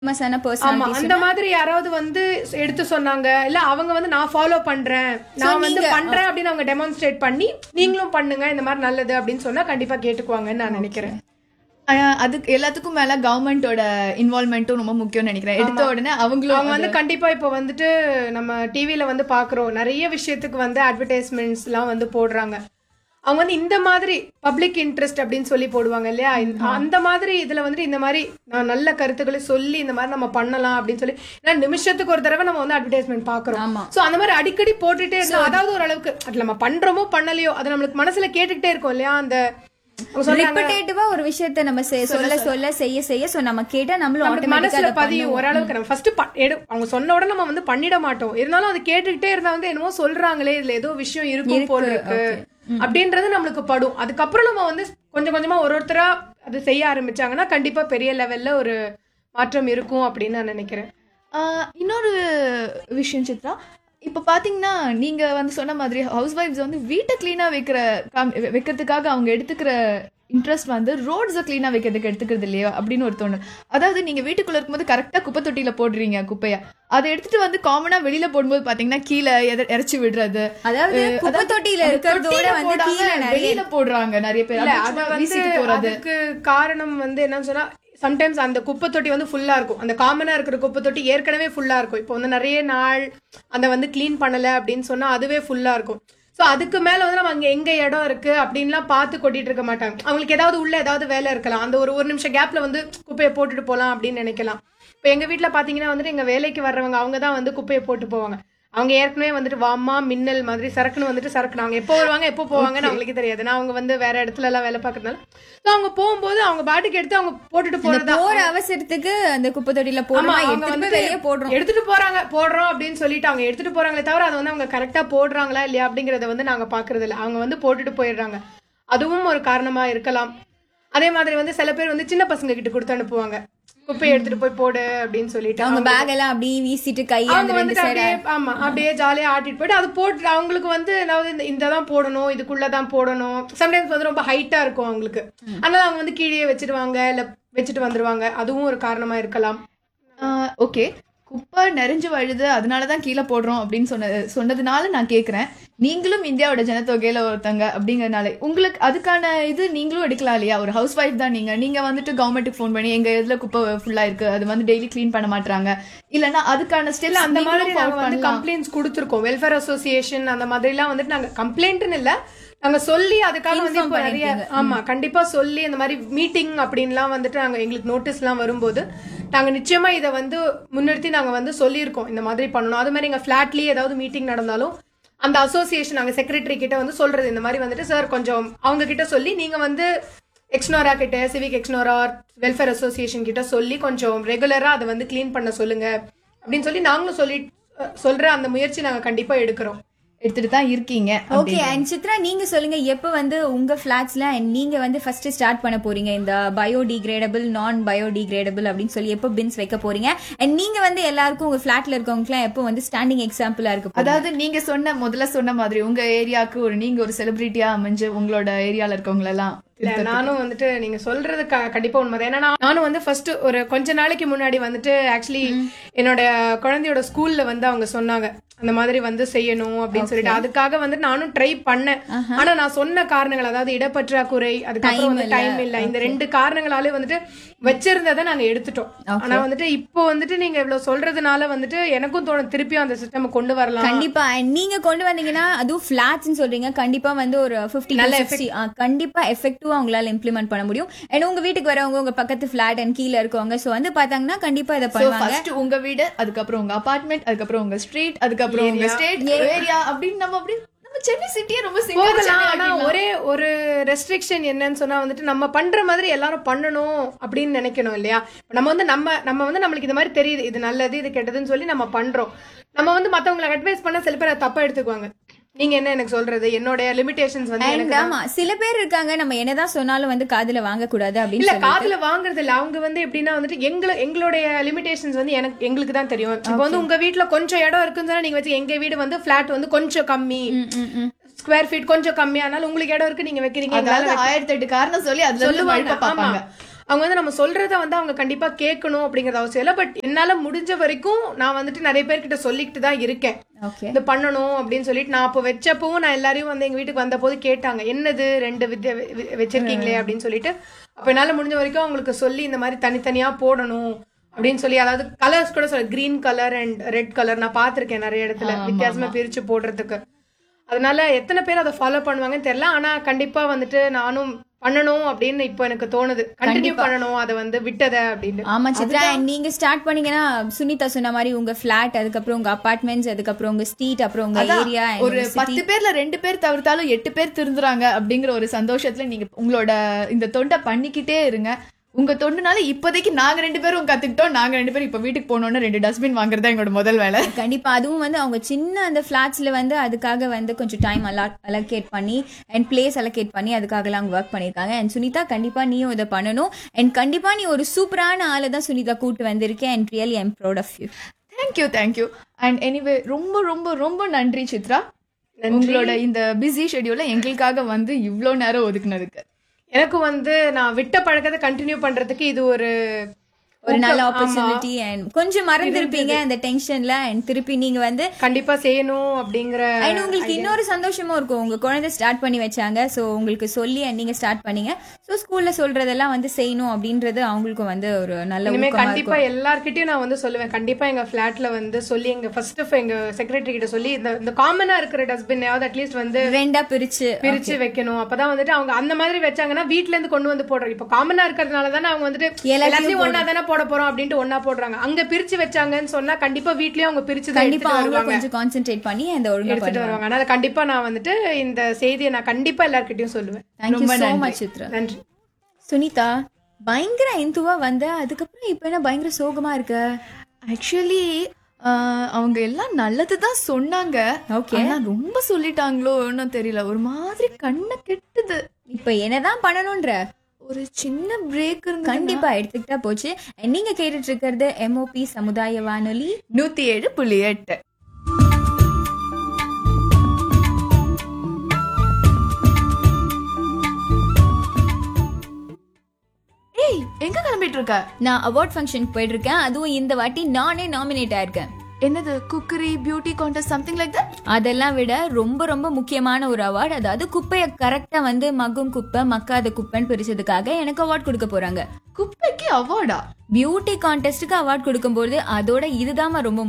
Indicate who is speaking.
Speaker 1: ஃபேமஸான
Speaker 2: ஆமா
Speaker 1: பர்சனாலிட்டிஸ்
Speaker 2: அந்த மாதிரி யாராவது வந்து எடுத்து சொன்னாங்க இல்ல அவங்க வந்து நான் ஃபாலோ பண்றேன் நான் வந்து பண்றேன் அப்படின்னு அவங்க டெமான்ஸ்ட்ரேட் பண்ணி நீங்களும் பண்ணுங்க இந்த மாதிரி நல்லது அப்படின்னு சொன்னா கண்டிப்பா கேட்டுக்குவாங்கன்னு நான் நினைக்கிறேன்
Speaker 3: ஆனா, அதுக்கு எல்லாத்துக்கும் மேல கவர்மெண்டோட இன்வால்மெண்ட்டும் ரொம்ப முக்கியம்னு நினைக்கிறேன் எடுத்த உடனே அவங்களும்
Speaker 2: அவங்க வந்து கண்டிப்பா இப்போ வந்துட்டு நம்ம டிவில வந்து பாக்குறோம் நிறைய விஷயத்துக்கு வந்து அட்வர்டைஸ்மெண்ட்ஸ் எல்லாம் வந்து போடுறாங்க அவங்க வந்து இந்த மாதிரி பப்ளிக் இன்ட்ரெஸ்ட் அப்படின்னு சொல்லி போடுவாங்க இல்லையா இந்த- அந்த மாதிரி இதுல வந்துட்டு இந்த மாதிரி நான் நல்ல கருத்துக்களை சொல்லி இந்த மாதிரி நம்ம பண்ணலாம் அப்படின்னு சொல்லி ஏன்னா நிமிஷத்துக்கு ஒரு தடவை நம்ம வந்து அட்வர்டைஸ்மெண்ட் பாக்குறோம்
Speaker 1: ஆமா.
Speaker 2: சோ அந்த மாதிரி அடிக்கடி போட்டுட்டே இருந்தா அதாவது ஒரு அளவுக்கு அது நம்ம பண்றோமோ பண்ணலையோ அது நம்மளுக்கு மனசுல கேட்டுக்கிட்டே இருக்கும் இல்லையா அந்த அவங்க சொல்றாங்க
Speaker 1: ரிப்படேட்டிவா ஒரு விஷயத்த நம்ம செ- சொல்ல சொல்ல செய்ய செய்ய சோ நம்ம கேட்டா நம்மளும்
Speaker 2: நம்மளுக்கு மனசுல
Speaker 1: ஆட்டோமேட்டிக்கா
Speaker 2: பதியும் ஓரளவுக்கு நம்ம ஃபர்ஸ்ட் அவங்க சொன்ன உடனே நம்ம வந்து பண்ணிட மாட்டோம் இருந்தாலும் அது கேட்டுக்கிட்டே இருந்தா வந்து என்னமோ சொல்றாங்களே இதுல ஏதோ விஷயம் இருக்கும் போல இருக்கு அப்படின்றது நம்மளுக்கு படும் அதுக்கப்புறம் நம்ம வந்து கொஞ்சம் கொஞ்சமா ஒரு ஒருத்தரா அது செய்ய ஆரம்பிச்சாங்கன்னா கண்டிப்பா பெரிய லெவல்ல ஒரு மாற்றம் இருக்கும் அப்படின்னு நான் நினைக்கிறேன்
Speaker 3: ஆஹ் இன்னொரு விஷயம் சித்ரா இப்ப பாத்தீங்கன்னா நீங்க வந்து சொன்ன மாதிரி ஹவுஸ் ஒய்ஃப்ஸ் வந்து வீட்டை கிளீனா வைக்கிற காம்- வெ- வைக்கிறதுக்காக அவங்க எடுத்துக்கிற இன்ட்ரெஸ்ட் வந்து ரோட்ஸை கிளீனா வைக்கிறதுக்கு எடுத்துக்கிறது இல்லையா அப்படின்னு ஒரு தோணு அதாவது நீங்க வீட்டுக்குள்ள இருக்கும்போது கரெக்டா குப்பை தொட்டியில போடுறீங்க குப்பைய அதை எடுத்துட்டு வந்து காமனா வெளியில போடும்போது பாத்தீங்கன்னா கீழே எத- இறச்சி விடுறது
Speaker 1: அதாவது
Speaker 3: அஹ்
Speaker 1: குப்பை
Speaker 3: அதாவது
Speaker 1: தொட்டியில
Speaker 3: அந்த
Speaker 1: இருக்கிறதோட
Speaker 3: தொட்டியில
Speaker 1: வந்து
Speaker 3: போடாம
Speaker 1: கீழே நிறைய
Speaker 3: வெளியில போடுறாங்க நிறைய பேர்
Speaker 2: இல்ல
Speaker 3: அப்படியே
Speaker 2: அது
Speaker 3: சும்மா
Speaker 2: வந்து
Speaker 3: வீசிட்டு போறது
Speaker 2: அதுக்கு காரணம் வந்து என்னன்னு சொன்னா சம்டைம்ஸ் அந்த குப்பை தொட்டி வந்து ஃபுல்லா இருக்கும் அந்த காமனா இருக்கிற குப்பை தொட்டி ஏற்கனவே ஃபுல்லா இருக்கும் இப்போ வந்து நிறைய நாள் அந்த வந்து க்ளீன் பண்ணல அப்படின்னு சொன்னா அதுவே ஃபுல்லா இருக்கும் சோ அதுக்கு மேல வந்து நம்ம அங்க எங்க இடம் இருக்கு அப்படின்லாம் பார்த்து கொட்டிட்டு இருக்க மாட்டாங்க அவங்களுக்கு ஏதாவது உள்ள ஏதாவது வேலை இருக்கலாம் அந்த ஒரு ஒரு நிமிஷம் கேப்ல வந்து குப்பையை போட்டுட்டு போலாம் அப்படின்னு நினைக்கலாம் இப்போ எங்க வீட்ல பாத்தீங்கன்னா வந்துட்டு எங்க வேலைக்கு வர்றவங்க அவங்க தான் வந்து குப்பையை போட்டு போவாங்க அவங்க ஏற்கனவே வந்துட்டு வாமா மின்னல் மாதிரி சரக்குன்னு வந்துட்டு சரக்குனாங்க எப்போ வருவாங்க எப்போ போவாங்கன்னு அவங்களுக்கு தெரியாது நான் அவங்க வந்து வேற இடத்துல எல்லாம் வேலை பார்க்கறதுனால So அவங்க போகும்போது அவங்க பாட்டுக்கு எடுத்து அவங்க போட்டுட்டு போறதா
Speaker 1: போற அவசரத்துக்கு அந்த குப்பை தொட்டியில
Speaker 2: ஆமா,
Speaker 1: போடுறோம்
Speaker 2: அவங்க
Speaker 1: எடுத்துட்டு
Speaker 2: வந்து
Speaker 1: போய் வெளியே போடுறோம்
Speaker 2: எடுத்துட்டு போறாங்க போடுறோம் அப்படின்னு சொல்லிட்டு அவங்க எடுத்துட்டு போறாங்களே தவிர அதை வந்து அவங்க கரெக்டா போடுறாங்களா இல்லையா அப்படிங்கறத வந்து நாங்க பாக்குறது இல்ல அவங்க வந்து போட்டுட்டு போயிடுறாங்க அதுவும் ஒரு காரணமா இருக்கலாம் அதே மாதிரி வந்து சில பேர் வந்து சின்ன பசங்க கிட்ட கொடுத்து அனுப்புவாங்க குப்பையை எடுத்துட்டு போய் போடு அப்படின்னு சொல்லிட்டு
Speaker 1: அவங்க பேக் எல்லாம் அப்படியே வீசிட்டு கையை
Speaker 2: அவங்க
Speaker 1: அந்த ரெண்டு
Speaker 2: வந்துட்டு
Speaker 1: சைடு
Speaker 2: அப்படியே ஆமா அப்படியே ஜாலியா ஆட்டிட்டு போயிட்டு அது போட்டு அவங்களுக்கு வந்து அதாவது இந்த இந்த தான் போடணும் இதுக்குள்ளதான் போடணும் சம்டைம்ஸ் வந்து ரொம்ப ஹைட்டா இருக்கும் அவங்களுக்கு அதனால அவங்க வந்து கீழே வச்சிடுவாங்க இல்ல வச்சுட்டு வந்துருவாங்க அதுவும் ஒரு காரணமா இருக்கலாம்
Speaker 3: ஓகே குப்பை நிறைஞ்சு வழுது அதனால தான் கீழே போடுறோம் அப்படின்னு சொன்னது சொன்னதுனால நான் கேட்குறேன் நீங்களும் இந்தியாவோட ஜனத்தொகையில ஒருத்தங்க அப்படிங்கறதுனால உங்களுக்கு அதுக்கான இது நீங்களும் எடுக்கலாம் இல்லையா ஒரு ஹவுஸ் ஒய்ஃப் தான் நீங்க நீங்க வந்துட்டு கவர்மெண்ட்டுக்கு ஃபோன் பண்ணி எங்க இதுல குப்பை ஃபுல்லா இருக்கு அது வந்து டெய்லி க்ளீன் பண்ண மாட்டாங்க இல்லைன்னா அதுக்கான ஸ்டெல்
Speaker 2: இல்ல அந்த மாதிரி நாங்க வந்து
Speaker 3: பண்ணலாம்
Speaker 2: கம்ப்ளைண்ட்ஸ் கொடுத்துருக்கோம் வெல்ஃபேர் அசோசியேஷன் அந்த மாதிரி எல்லாம் வந்துட்டு நாங்க கம்ப்ளைண்ட்னு இல்ல நாங்க சொல்லி அதுக்காக வந்து இப்போ நிறைய ஆமா கண்டிப்பா சொல்லி இந்த மாதிரி மீட்டிங் அப்படின்லாம் வந்துட்டு நாங்க எங்களுக்கு நோட்டீஸ் எல்லாம் வரும்போது நாங்க நிச்சயமா இதை வந்து முன்னிறுத்தி நாங்க வந்து சொல்லியிருக்கோம் இந்த மாதிரி பண்ணணும் அது மாதிரி எங்க ஃபிளாட்லயே ஏதாவது மீட்டிங் நடந்தாலும் அந்த அசோசியேஷன் நாங்க செக்ரட்டரி கிட்ட வந்து சொல்றது இந்த மாதிரி வந்துட்டு சார் கொஞ்சம் அவங்க கிட்ட சொல்லி நீங்க வந்து எக்ஸ்னோரா கிட்ட சிவிக் எக்ஸ்னோரா வெல்ஃபேர் அசோசியேஷன் கிட்ட சொல்லி கொஞ்சம் ரெகுலரா அதை வந்து க்ளீன் பண்ண சொல்லுங்க அப்படின்னு சொல்லி நாங்களும் சொல்லி அஹ், சொல்ற அந்த முயற்சி நாங்க கண்டிப்பா எடுக்கிறோம்
Speaker 3: எடுத்துட்டு தான் இருக்கீங்க
Speaker 1: ஓகே அண்ட் சித்ரா நீங்க சொல்லுங்க எப்ப வந்து உங்க ஃபிளாட்ஸ்ல நீங்க வந்து ஃபர்ஸ்ட் ஸ்டார்ட் பண்ண போறீங்க இந்த பயோடிகிரேடபிள் நான் பயோடிகிரேடபிள் அப்படின்னு சொல்லி எப்போ பின்ஸ் வைக்க போறீங்க அண்ட் நீங்க வந்து எல்லாருக்கும் உங்க ஃபிளாட்ல இருக்கவங்களுக்குலாம் எப்போ வந்து ஸ்டாண்டிங் எக்ஸாம்பிளா இருக்கு
Speaker 3: அதாவது நீங்க சொன்ன முதல்ல சொன்ன மாதிரி உங்க ஏரியாவுக்கு ஒரு நீங்க ஒரு செலிபிரிட்டியா அமைஞ்சு உங்களோட ஏரியால இருக்கவங்க எல்லாம்
Speaker 2: இல்ல நானும் வந்துட்டு நீங்க சொல்றது க- கண்டிப்பா உண்மைதான் ஏன்னா நான் நானும் வந்து ஃபர்ஸ்ட் ஒரு கொஞ்ச நாளைக்கு முன்னாடி வந்துட்டு ஆக்சுவலி என்னோட குழந்தையோட ஸ்கூல்ல வந்து அவங்க சொன்னாங்க அந்த மாதிரி வந்து செய்யணும் அப்படின்னு சொல்லிட்டு அதுக்காக வந்து நானும் ட்ரை பண்ணேன் ஆனா நான் சொன்ன காரணங்கள் அதாவது இடப்பற்றாக்குறை அதுக்கப்புறம் வந்து டைம் இல்ல இந்த ரெண்டு காரணங்களாலே வந்துட்டு வச்சிருந்ததை நாங்க எடுத்துட்டோம் ஆனா வந்துட்டு இப்போ வந்துட்டு நீங்க இவ்வளவு சொல்றதுனால வந்துட்டு எனக்கும் தோணும் திருப்பியும் அந்த சிஸ்டம் கொண்டு வரலாம்
Speaker 1: கண்டிப்பா and நீங்க கொண்டு வந்தீங்கன்னா அதுவும் ஃபிளாட்ஸ்னு சொல்றீங்க கண்டிப்பா வந்து ஒரு ஃபிஃப்டி நல்ல கண்டிப்பா எஃபெக்டிவா உங்களால இம்ப்ளிமெண்ட் பண்ண முடியும் அண்ட் உங்க வீட்டுக்கு வரவங்க உங்க பக்கத்து ஃபிளாட் அண்ட் கீழ இருக்கவங்க சோ வந்து பார்த்தாங்கன்னா கண்டிப்பா இதை
Speaker 3: So,
Speaker 1: பண்ணுவாங்க
Speaker 3: first உங்க வீடு அதுக்கப்புறம் உங்க அபார்ட்மெண்ட் அதுக்கப்புறம் உங்க ஸ்ட்ரீட் அதுக்கப்புறம் உங்க ஸ்டேட் ஏரியா அப்படின்னு நம்ம அப்படி நம்ம சென்னை சிட்டியே ரொம்ப சிங்கிள்
Speaker 2: போகலாம் ஆனா ஒரே ஒரு ரெஸ்ட்ரிக்ஷன் என்னன்னு சொன்னா வந்துட்டு நம்ம பண்ற மாதிரி எல்லாரும் பண்ணணும் அப்படின்னு நினைக்கணும் இல்லையா இப்ப நம்ம வந்து நம்ம நம்ம வந்து நம்மளுக்கு இது மாதிரி தெரியுது இது நல்லது இது கெட்டதுன்னு சொல்லி நம்ம பண்றோம் நம்ம வந்து மத்தவங்களை அட்வைஸ் பண்ண சில பேர் அதை தப்பா எடுத்துக்குவாங்க நீங்க என்ன எனக்கு சொல்றது என்னோட லிமிடேஷன்ஸ் வந்து
Speaker 1: And
Speaker 2: எனக்கு
Speaker 1: ஆமா சில பேர் இருக்காங்க நம்ம என்னதான் சொன்னாலும் வந்து காதுல வாங்க கூடாது அப்படின்னு
Speaker 2: இல்ல
Speaker 1: சொல்லி
Speaker 2: காதுல வாங்குறது இல்ல அவங்க வந்து எப்படின்னா வந்துட்டு எங்கள எங்களுடைய லிமிடேஷன்ஸ் வந்து எனக்கு எங்களுக்கு தான் தெரியும் இப்போ வந்து உங்க வீட்ல கொஞ்சம் இடம் இருக்குன்னு சொன்னா நீங்க வச்சு எங்க வீடு வந்து பிளாட் வந்து கொஞ்சம் கம்மி ஸ்கொயர் ஃபீட் கொஞ்சம் கம்மி ஆனாலும் உங்களுக்கு இடம் இருக்கு நீங்க வைக்கிறீங்க எங்களால
Speaker 3: அதாவது ஆயிரத்தி எட்டு காரணம் சொல்லி அதுல இருந்து
Speaker 2: சொல்லுவாங்க
Speaker 3: மழுப்ப
Speaker 2: ஆமா
Speaker 3: பார்ப்பாங்க
Speaker 2: அவங்க வந்து நம்ம சொல்றத வந்து அவங்க கண்டிப்பா கேட்கணும் அப்படிங்கறது அவசியம் இல்லை பட் என்னால முடிஞ்ச வரைக்கும் நான் வந்துட்டு நிறைய பேர்கிட்ட சொல்லிக்கிட்டு தான் இருக்கேன்
Speaker 1: ஓகே
Speaker 2: இது பண்ணணும் அப்படின்னு சொல்லிட்டு நான் அப்போ வச்சப்பவும் நான் எல்லாரையும் வந்து எங்க வீட்டுக்கு வந்தபோது கேட்டாங்க என்னது ரெண்டு வித்திய வெ- வச்சிருக்கீங்களே அப்படின்னு சொல்லிட்டு அப்ப என்னால முடிஞ்ச வரைக்கும் அவங்களுக்கு சொல்லி இந்த மாதிரி தனித்தனியா போடணும் அப்படின்னு சொல்லி அதாவது கலர்ஸ் கூட சொல்ல green colour and red colour நான் பார்த்திருக்கேன் நிறைய இடத்துல வித்தியாசமா பிரிச்சு போடுறதுக்கு அதனால எத்தனை பேர் அதை ஃபாலோ பண்ணுவாங்கன்னு தெரியல ஆனா கண்டிப்பா வந்துட்டு நானும் பண்ணணும் அப்படின்னு இப்போ எனக்கு தோணுது கண்டினியூ பண்ணணும் அதை வந்து விட்டதை அப்படின்னு
Speaker 1: ஆமா சித்ரா and நீங்க ஸ்டார்ட் பண்ணீங்கன்னா சுனிதா சொன்ன மாதிரி உங்க ஃபிளாட் அதுக்கப்புறம் உங்க அபார்ட்மெண்ட்ஸ் அதுக்கப்புறம் உங்க ஸ்ட்ரீட் அப்புறம் உங்க
Speaker 3: அதான்,
Speaker 1: ஏரியா
Speaker 3: ஒரு பத்து பேர்ல ரெண்டு பேர் தவிர்த்தாலும் எட்டு பேர் திருந்துறாங்க அப்படிங்கிற ஒரு சந்தோஷத்துல நீங்க உங்களோட இந்த தொண்டை பண்ணிக்கிட்டே இருங்க உங்க தொண்டுனால இப்போதைக்கு நாங்க ரெண்டு பேரும் கத்துக்கிட்டோம் நாங்க ரெண்டு பேரும் இப்ப வீட்டுக்கு போனோம்னு ரெண்டு டஸ்ட்பின் வாங்குறது தான் எங்களோட முதல் வேலை
Speaker 1: கண்டிப்பா அதுவும் வந்து அவங்க சின்ன அந்த ஃபிளாட்ஸ்ல வந்து அதுக்காக வந்து கொஞ்சம் டைம் அலாட் அலோகேட் பண்ணி அண்ட் பிளேஸ் அலோகேட் பண்ணி அதுக்காகலாம் அவங்க ஒர்க் பண்ணியிருக்காங்க அண்ட் சுனிதா கண்டிப்பா நீயும் இதை பண்ணணும் அண்ட் கண்டிப்பா நீ ஒரு சூப்பரான ஆளை தான் சுனிதா கூட்டு வந்திருக்கேன் and really I'm proud of you
Speaker 3: thank you thank you and anyway ரொம்ப ரொம்ப ரொம்ப நன்றி சித்ரா உங்களோட இந்த பிஸி ஷெட்யூல எங்களுக்காக வந்து இவ்ளோ நேரம் ஒதுக்குனதுக்கு
Speaker 2: எனக்கு வந்து நான் விட்ட பழக்கத்தை கண்டினியூ பண்றதுக்கு இது ஒரு
Speaker 1: ஒரு நல்ல
Speaker 2: ஊக்கம். ஆமா.
Speaker 1: ஆப்பர்ச்சுனிட்டி அண்ட் கொஞ்சம் மறந்துருப்பீங்க அந்த டென்ஷன்ல அண்ட் திருப்பி நீங்க வந்து
Speaker 2: கண்டிப்பா செய்யணும் அப்படிங்கிற
Speaker 1: அண்ட் உங்களுக்கு இன்னொரு சந்தோஷமும் இருக்கும் உங்க குழந்தை ஸ்டார்ட் பண்ணி வச்சாங்க சோ உங்களுக்கு சொல்லி and நீங்க ஸ்டார்ட் பண்ணீங்க சோ ஸ்கூல்ல சொல்றதெல்லாம் வந்து செய்யணும் அப்படின்றது அவங்களுக்கும் வந்து ஒரு நல்ல
Speaker 2: இனிமே
Speaker 1: ஊக்கமா
Speaker 2: கண்டிப்பா
Speaker 1: இருக்கும்
Speaker 2: எல்லார்கிட்டயும் நான் வந்து சொல்லுவேன் கண்டிப்பா எங்க ஃபிளாட்ல வந்து சொல்லி எங்க ஃபர்ஸ்ட் எங்க செக்ரட்டரி கிட்ட சொல்லி இந்த இந்த காமனா இருக்கிற டஸ்ட்பின் அட்லீஸ்ட் வந்து
Speaker 1: ரெண்டா பிரிச்சு
Speaker 2: பிரிச்சு வைக்கணும் அப்பதான் வந்துட்டு அவங்க அந்த மாதிரி வச்சாங்கன்னா வீட்ல இருந்து கொண்டு வந்து போடுறாங்க இப்ப காமனா இருக்கிறதுனால தானே அவங்க வந்துட்டு
Speaker 1: எல்லாத்தையும்
Speaker 2: எல்லாத்தையும் ஒன்னா தானே போட போறோம் அப்படின்ட்டு ஒன்னா போடுறாங்க அங்க பிரிச்சு வச்சாங்கன்னு சொன்னா கண்டிப்பா வீட்லயும் அவங்க பிரிச்சு தான்
Speaker 1: கண்டிப்பா
Speaker 2: எடுத்துட்டு
Speaker 1: அவங்களும்
Speaker 2: வருவாங்க
Speaker 1: கொஞ்சம் கான்சென்ட்ரேட் பண்ணி அந்த ஒழுங்கா
Speaker 2: எடுத்துட்டு
Speaker 1: பண்ணுவாங்க
Speaker 2: வருவாங்க அதனால கண்டிப்பா நான் வந்துட்டு இந்த செய்தியை நான் கண்டிப்பா எல்லார்கிட்டயும் சொல்லுவேன்
Speaker 1: தேங்க்யூ சோ மச் சித்ரா
Speaker 2: நன்றி
Speaker 1: சுனிதா பயங்கர இந்துவா வந்த அதுக்கப்புறம் இப்ப என்ன பயங்கர சோகமா இருக்க
Speaker 3: ஆக்சுவலி அவங்க எல்லாம் நல்லது தான் சொன்னாங்க
Speaker 1: Okay.
Speaker 3: ஆனா ரொம்ப சொல்லிட்டாங்களோன்னு தெரியல ஒரு மாதிரி கண்ணை கெட்டுது
Speaker 1: இப்ப என்னதான் பண்ணணும்ன்ற
Speaker 3: ஒரு சின்ன பிரேக் இருந்து
Speaker 1: கண்டிப்பா எடுத்துக்கிட்டா போச்சு And நீங்க கேட்டுட்டு இருக்கிறது எம்ஓபி சமுதாய வானொலி
Speaker 3: நூத்தி ஏழு புள்ளி எட்டு ஏய் எங்க கிளம்பிட்டு இருக்க
Speaker 1: நான் அவார்ட் ஃபங்க்ஷனுக்கு போயிட்டு இருக்கேன் அதுவும் இந்த வாட்டி நானே நாமினேட் ஆயிருக்கேன்
Speaker 3: என்னது cookery beauty contest something like that
Speaker 1: அதெல்லாம் விட ரொம்ப ரொம்ப முக்கியமான ஒரு அவார்ட் அதாவது குப்பையை கரெக்டா வந்து மக்கும் குப்பை மக்காத குப்பைன்னு பிரிச்சதுக்காக எனக்கு அவார்ட் கொடுக்க போறாங்க
Speaker 3: குப்பைக்கு அவார்டா
Speaker 1: பியூட்டி கான்டெஸ்ட்டுக்கு அவார்ட் கொடுக்கும்போது அதோட இதுதான் ரொம்ப